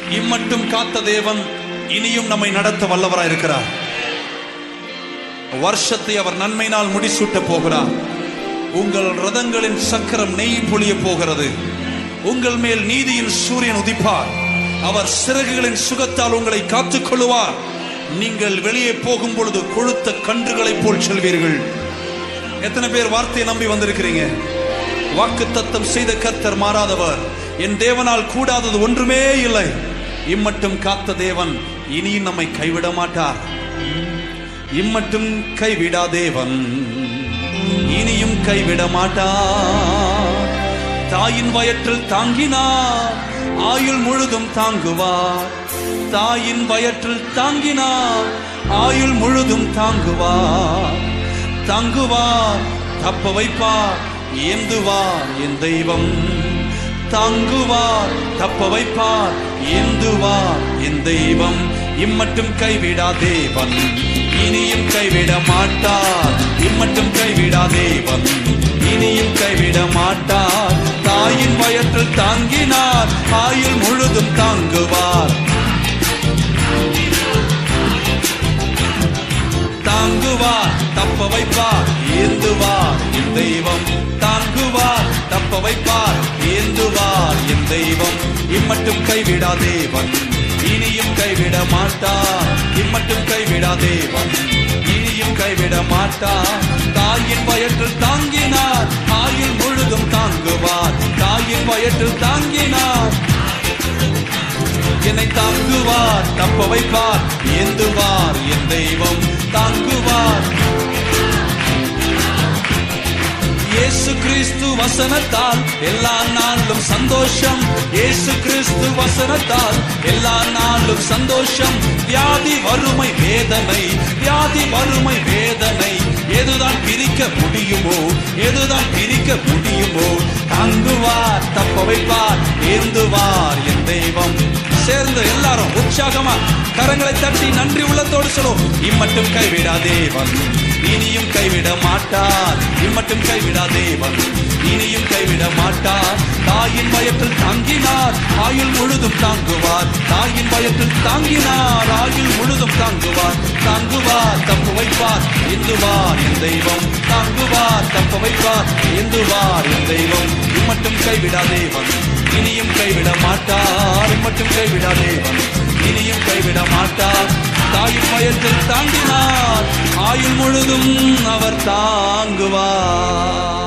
இம்மட்டும் காத்த தேவன் இனியும் நம்மை நடத்த வல்லவராய் இருக்கிறார் வருஷத்தை அவர் நன்மையினால் முடிசூட்ட போகிறார் உங்கள் ரதங்களின் சக்கரம் நெய் பொழிய போகிறது உங்கள் மேல் நீதியின் சூரியன் உதிப்பார் அவர் சிறகுகளின் சுகத்தால் உங்களை காத்துக் கொள்ளுவார் நீங்கள் வெளியே போகும் பொழுது கொழுத்த கன்றுகளைப் போல் செல்வீர்கள் எத்தனை பேர் வார்த்தையை நம்பி வந்திருக்கிறீங்க வாக்கு தத்தம் செய்த கர்த்தர் மாறாதவர் என் தேவனால் கூடாதது ஒன்றுமே இல்லை இம்மட்டும் காத்த தேவன் இனியும் நம்மை கைவிட மாட்டார் இம்மட்டும் கைவிடா தேவன் இனியும் கைவிட மாட்டார் தாயின் வயற்றில் தாங்கினார் ஆயுள் முழுதும் தாங்குவார் தாயின் வயற்றில் தாங்கினார் ஆயுள் முழுதும் தாங்குவார் தாங்குவார் தப்ப வைப்பார் ஏந்துவார் என் தெய்வம் தாங்குவார் தப்ப வைப்பார் ஏந்துவார் என் தெய்வம் இம்மட்டும் கைவிடா தேவன் இனியும் கைவிட மாட்டார் இம்மட்டும் கைவிடா தேவன் இனியும் கைவிட மாட்டார் தாயின் வயற்றில் தாங்கினார் ஆயுள் முழுதும் தாங்குவார் தாங்குவார் தப்ப வைப்பார் ஏந்துவார் என் தெய்வம் தாங்குவார் தப்ப வைப்பார் ஏந்துவார் என் தெய்வம் இம்மட்டும் கைவிடா தேவன் இனியும் கைவிட மாட்டார் இம்மட்டும் கைவிடா தேவன் இனியும் கைவிட மாட்டார் தாயின் வயற்றில் தாங்கினார் ஆயுள் முழுதும் தாங்குவார் தாயின் வயற்றில் தாங்கினார் என்னை தாங்குவார் தப்ப வைப்பார் ஏந்துவார் என் தெய்வம் தாங்குவார் இயேசு கிறிஸ்து வசனத்தால் எல்லா நாளும் சந்தோஷம் இயேசு கிறிஸ்து வசனத்தால் எல்லா நாளும் சந்தோஷம் வியாதி வறுமை வேதனை வியாதி வறுமை வேதனை எதுதான் பிரிக்க முடியுமோ எதுதான் பிரிக்க முடியுமோ தாங்குவார் தப்ப வைப்பார் ஏந்துவார் என் தெய்வம் சேர்ந்து எல்லாரும் உற்சாகமா கரங்களை தட்டி நன்றி உள்ளத்தோடு சொல்லுவோம் இம்மட்டும் கைவிடா தேவன் இனியும் கைவிட மாட்டார் இம்மட்டும் கைவிடா தேவன் இனியும் கைவிட மாட்டார் தாயின் வயற்றில் தாங்கினார் ஆயுள் முழுதும் தாங்குவார் தாயின் வயற்றில் தாங்கினார் ஆயுள் முழுதும் தாங்குவார் தாங்குவார் தப்பு வைப்பார் இந்துவார் என் தெய்வம் தாங்குவார் தப்பு வைப்பார் இந்துவார் என் தெய்வம் இம்மட்டும் கைவிடா தேவன் இனியும் கைவிட மாட்டார் இம்மட்டும் கைவிடா தேவன் இனியும் கைவிட மாட்டார் தாயின் வயத்தில் தாங்கினார் ஆயுள் முழுதும் அவர் தாங்குவார்